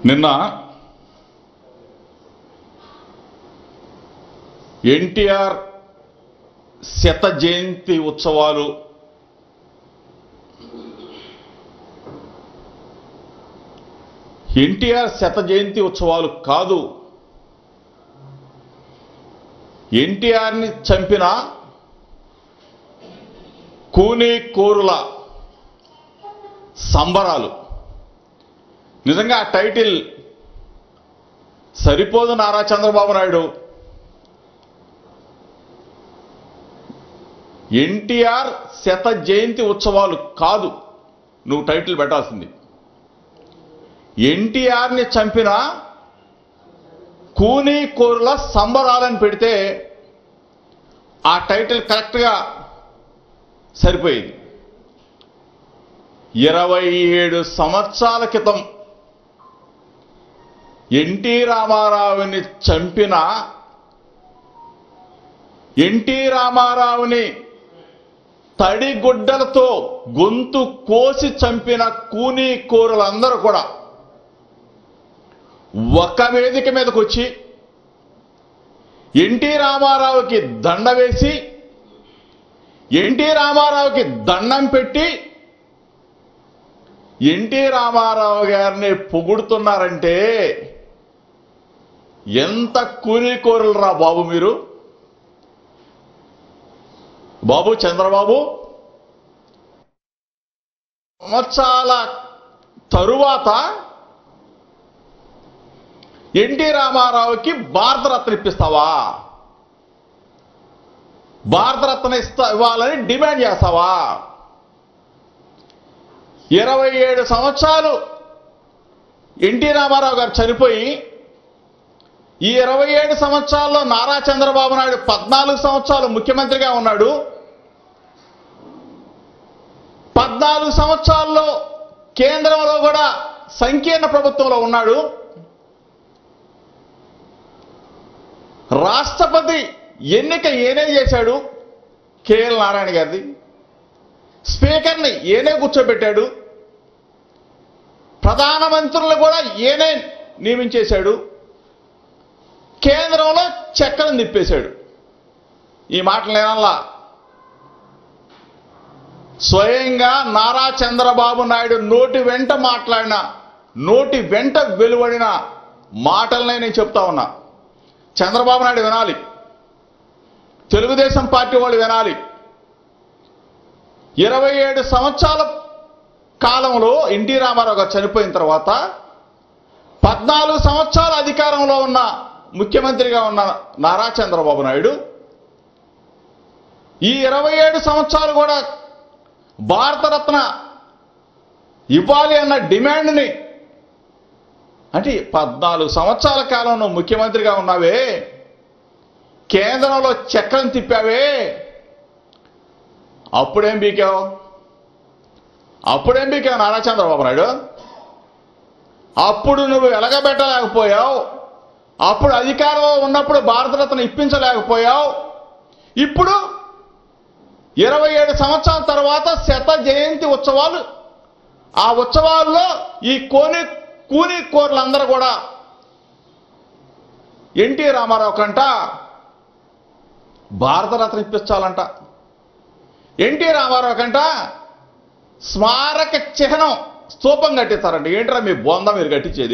నిన్న ఎన్టీఆర్ శత జయంతి ఉత్సవాలు ఎన్టీఆర్ శత జయంతి ఉత్సవాలు కాదు ఎన్టీఆర్ని చంపిన కూనీ కోరుల సంబరాలు నిజంగా ఆ టైటిల్ సరిపోదు నారా చంద్రబాబు నాయుడు ఎన్టీఆర్ శత జయంతి ఉత్సవాలు కాదు నువ్వు టైటిల్ పెట్టాల్సింది ఎన్టీఆర్ని చంపిన కూనీ కోరుల సంబరాలని పెడితే ఆ టైటిల్ కరెక్ట్గా సరిపోయేది ఇరవై ఏడు సంవత్సరాల క్రితం ఎన్టీ రామారావుని చంపిన ఎన్టీ రామారావుని తడిగుడ్డలతో గొంతు కోసి చంపిన కూనీ కోరులందరూ కూడా ఒక వేదిక మీదకి వచ్చి ఎన్టీ రామారావుకి దండ వేసి ఎన్టీ రామారావుకి దండం పెట్టి ఎన్టీ రామారావు గారిని పొగుడుతున్నారంటే ఎంత కూలీకోరులు రా బాబు మీరు బాబు చంద్రబాబు సంవత్సరాల తరువాత ఎన్టీ రామారావుకి భారతరత్న ఇప్పిస్తావా భారతరత్న ఇస్తా ఇవ్వాలని డిమాండ్ చేస్తావా ఇరవై ఏడు సంవత్సరాలు ఎన్టీ రామారావు గారు చనిపోయి ఈ ఇరవై ఏడు సంవత్సరాల్లో నారా చంద్రబాబు నాయుడు పద్నాలుగు సంవత్సరాలు ముఖ్యమంత్రిగా ఉన్నాడు పద్నాలుగు సంవత్సరాల్లో కేంద్రంలో కూడా సంకీర్ణ ప్రభుత్వంలో ఉన్నాడు రాష్ట్రపతి ఎన్నిక ఏనే చేశాడు కేఎల్ నారాయణ గారిది స్పీకర్ని ఏనే కూర్చోబెట్టాడు ప్రధానమంత్రులు కూడా ఏనే నియమించేశాడు కేంద్రంలో చక్రం తిప్పేశాడు ఈ మాటలు నేనల్లా స్వయంగా నారా చంద్రబాబు నాయుడు నోటి వెంట మాట్లాడిన నోటి వెంట వెలువడిన మాటలనే నేను చెప్తా ఉన్నా చంద్రబాబు నాయుడు వినాలి తెలుగుదేశం పార్టీ వాళ్ళు వినాలి ఇరవై ఏడు సంవత్సరాల కాలంలో ఎన్టీ రామారావు గారు చనిపోయిన తర్వాత పద్నాలుగు సంవత్సరాల అధికారంలో ఉన్న ముఖ్యమంత్రిగా ఉన్న నారా చంద్రబాబు నాయుడు ఈ ఇరవై ఏడు సంవత్సరాలు కూడా భారతరత్న ఇవ్వాలి అన్న డిమాండ్ని అంటే పద్నాలుగు సంవత్సరాల కాలంలో ముఖ్యమంత్రిగా ఉన్నావే కేంద్రంలో చక్రం తిప్పావే అప్పుడేం బీకావు అప్పుడేం బీకావు నారా చంద్రబాబు నాయుడు అప్పుడు నువ్వు ఎలగబెట్టలేకపోయావు అప్పుడు అధికారంలో ఉన్నప్పుడు భారతరత్న ఇప్పించలేకపోయావు ఇప్పుడు ఇరవై ఏడు సంవత్సరాల తర్వాత శత జయంతి ఉత్సవాలు ఆ ఉత్సవాల్లో ఈ కోని కూని కోర్లందరూ కూడా ఎన్టీ రామారావు కంట భారతరత్న ఇప్పించాలంట ఎన్టీ రామారావు కంట స్మారక చిహ్నం స్తూపం కట్టిస్తారంట ఏంట్రా మీ బొంద మీరు కట్టించేది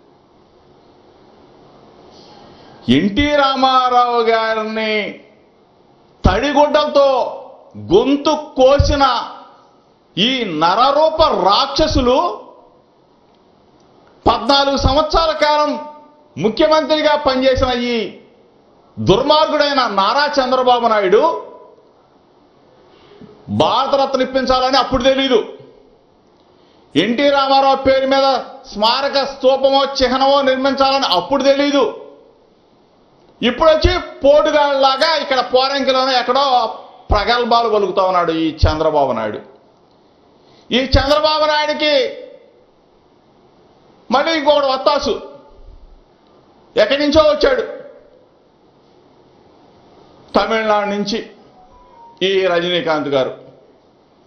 ఎన్టీ రామారావు గారిని తడిగుడ్డలతో గొంతు కోసిన ఈ నరరూప రాక్షసులు పద్నాలుగు సంవత్సరాల కాలం ముఖ్యమంత్రిగా పనిచేసిన ఈ దుర్మార్గుడైన నారా చంద్రబాబు నాయుడు భారతరత్న ఇప్పించాలని అప్పుడు తెలీదు ఎన్టీ రామారావు పేరు మీద స్మారక స్తూపమో చిహ్నమో నిర్మించాలని అప్పుడు తెలీదు ఇప్పుడు వచ్చి పోటుగాళ్ళలాగా ఇక్కడ పోరంకిలోనే ఎక్కడో ప్రగల్భాలు పలుకుతా ఉన్నాడు ఈ చంద్రబాబు నాయుడు ఈ చంద్రబాబు నాయుడికి మళ్ళీ ఇంకొకటి వత్తాసు ఎక్కడి నుంచో వచ్చాడు తమిళనాడు నుంచి ఈ రజనీకాంత్ గారు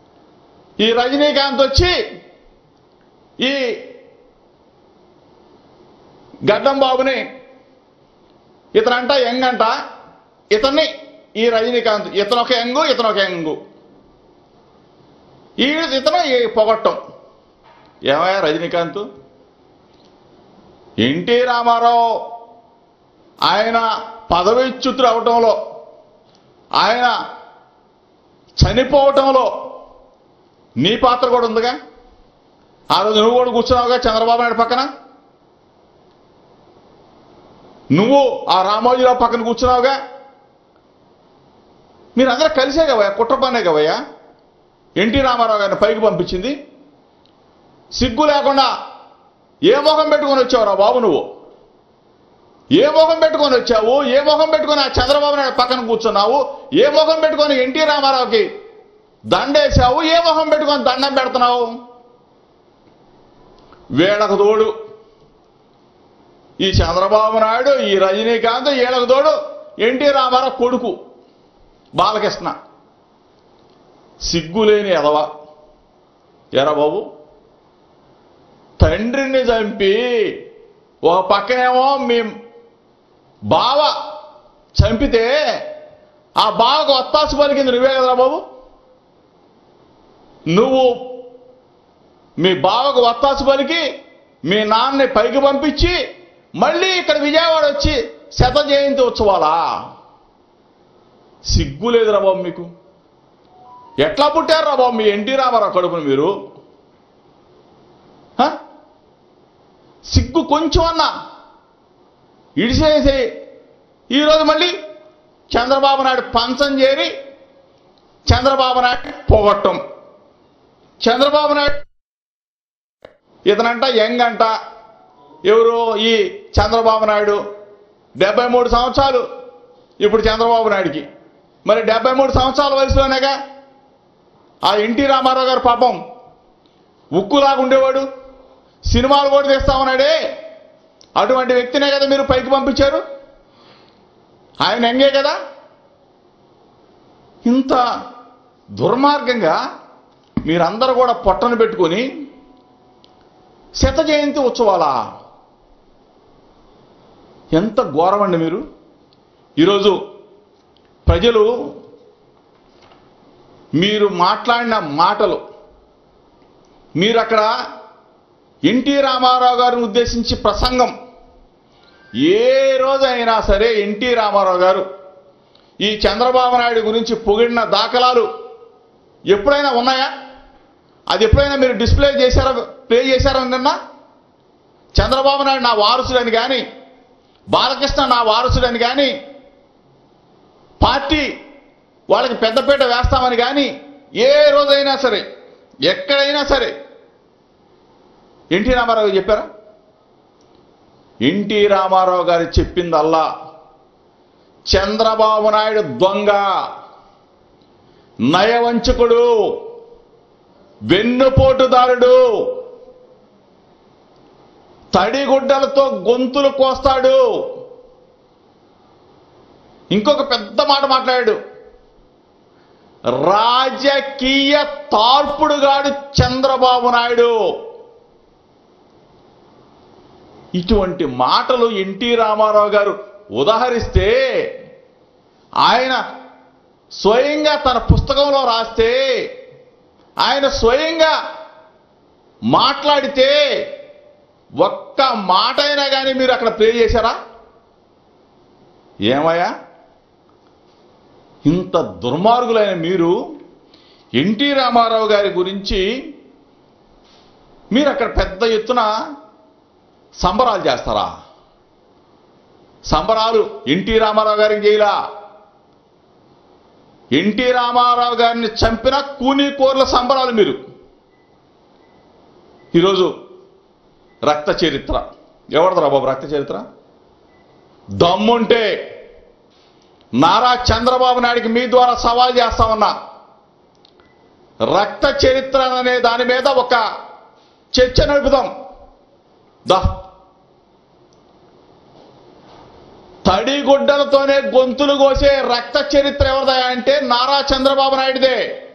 ఈ రజనీకాంత్ వచ్చి ఈ గడ్డం బాబుని ఇతనంట యంగ్ అంట ఇతన్ని ఈ రజనీకాంత్ ఇతను ఒక యంగు ఇతను ఒక యంగు ఈ ఇతను ఈ పొగట్టం ఏమయ్యా రజనీకాంత్ ఎన్టీ రామారావు ఆయన పదవిచ్యుతుడు అవటంలో ఆయన చనిపోవటంలో నీ పాత్ర కూడా ఉందిగా ఆ రోజు నువ్వు కూడా కూర్చున్నావుగా చంద్రబాబు నాయుడు పక్కన నువ్వు ఆ రామోజీరావు పక్కన కూర్చున్నావుగా మీరందరూ కలిసే కవయ్యా కుట్ర పనే కవయ్యా ఎన్టీ రామారావు గారిని పైకి పంపించింది సిగ్గు లేకుండా ఏ మొహం పెట్టుకొని వచ్చావురా బాబు నువ్వు ఏ మొహం పెట్టుకొని వచ్చావు ఏ మొహం పెట్టుకొని ఆ చంద్రబాబు నాయుడు పక్కన కూర్చున్నావు ఏ మొహం పెట్టుకొని ఎన్టీ రామారావుకి దండేశావు ఏ మొహం పెట్టుకొని దండం పెడుతున్నావు వీళ్ళకు తోడు ఈ చంద్రబాబు నాయుడు ఈ రజనీకాంత్ వీళ్ళకు తోడు ఎన్టీ రామారావు కొడుకు బాలకృష్ణ సిగ్గులేని ఎదవ ఎరా బాబు తండ్రిని చంపి ఒక పక్కనేమో మీ బావ చంపితే ఆ బావకు ఒత్తాసు పలికింది నువ్వే కదరా బాబు నువ్వు మీ బావకు ఒత్తాసు పలికి మీ నాన్నని పైకి పంపించి మళ్ళీ ఇక్కడ విజయవాడ వచ్చి శత జయంతి ఉత్సవాలా సిగ్గు లేదురా బాబు మీకు ఎట్లా పుట్టారా బాబు మీ ఎన్టీ రామారావు కడుపును మీరు హ? సిగ్గు కొంచెం అన్నా ఇడిసేసి ఈరోజు మళ్ళీ చంద్రబాబు నాయుడు పంచం చేరి చంద్రబాబు నాయుడు పోగొట్టం చంద్రబాబు నాయుడు ఇతనంట యంగ్ అంట ఎవరు ఈ చంద్రబాబు నాయుడు డెబ్బై మూడు సంవత్సరాలు ఇప్పుడు చంద్రబాబు నాయుడికి మరి డెబ్బై మూడు సంవత్సరాల వయసులోనేగా ఆ ఎన్టీ రామారావు గారు పాపం ఉక్కులాగా ఉండేవాడు సినిమాలు కూడా తీస్తామన్నాడే అటువంటి వ్యక్తినే కదా మీరు పైకి పంపించారు ఆయన ఎంగే కదా ఇంత దుర్మార్గంగా మీరందరూ కూడా పొట్టను పెట్టుకొని శత జయంతి ఉత్సవాలా ఎంత ఘోరమండి మీరు ఈరోజు ప్రజలు మీరు మాట్లాడిన మాటలు మీరు అక్కడ ఎన్టీ రామారావు గారిని ఉద్దేశించి ప్రసంగం ఏ రోజైనా సరే ఎన్టీ రామారావు గారు ఈ చంద్రబాబు నాయుడు గురించి పొగిడిన దాఖలాలు ఎప్పుడైనా ఉన్నాయా అది ఎప్పుడైనా మీరు డిస్ప్లే చేశారా ప్లే చేశారా నిన్న చంద్రబాబు నాయుడు నా వారసుడని కానీ బాలకృష్ణ నా వారసుడని కానీ పార్టీ వాళ్ళకి పెద్దపీట వేస్తామని కానీ ఏ రోజైనా సరే ఎక్కడైనా సరే ఎన్టీ రామారావు గారు చెప్పారా ఎన్టీ రామారావు గారు చెప్పిందల్లా చంద్రబాబు నాయుడు దొంగ నయవంచకుడు వెన్నుపోటుదారుడు తడిగుడ్డలతో గొంతులు కోస్తాడు ఇంకొక పెద్ద మాట మాట్లాడాడు రాజకీయ తార్పుడుగాడు చంద్రబాబు నాయుడు ఇటువంటి మాటలు ఎన్టీ రామారావు గారు ఉదాహరిస్తే ఆయన స్వయంగా తన పుస్తకంలో రాస్తే ఆయన స్వయంగా మాట్లాడితే ఒక్క మాట అయినా కానీ మీరు అక్కడ ప్లే చేశారా ఏమయ్యా ఇంత దుర్మార్గులైన మీరు ఎన్టీ రామారావు గారి గురించి మీరు అక్కడ పెద్ద ఎత్తున సంబరాలు చేస్తారా సంబరాలు ఎన్టీ రామారావు గారికి చేయలా ఎన్టీ రామారావు గారిని చంపిన కూనీ కోర్ల సంబరాలు మీరు ఈరోజు రక్త చరిత్ర ఎవరిదరా బాబు రక్త చరిత్ర దమ్ముంటే నారా చంద్రబాబు నాయుడికి మీ ద్వారా సవాల్ చేస్తామన్నా రక్త చరిత్ర అనే దాని మీద ఒక చర్చ నడుపుదాం దా తడిగుడ్డలతోనే గొంతులు కోసే రక్త చరిత్ర ఎవరిదా అంటే నారా చంద్రబాబు నాయుడిదే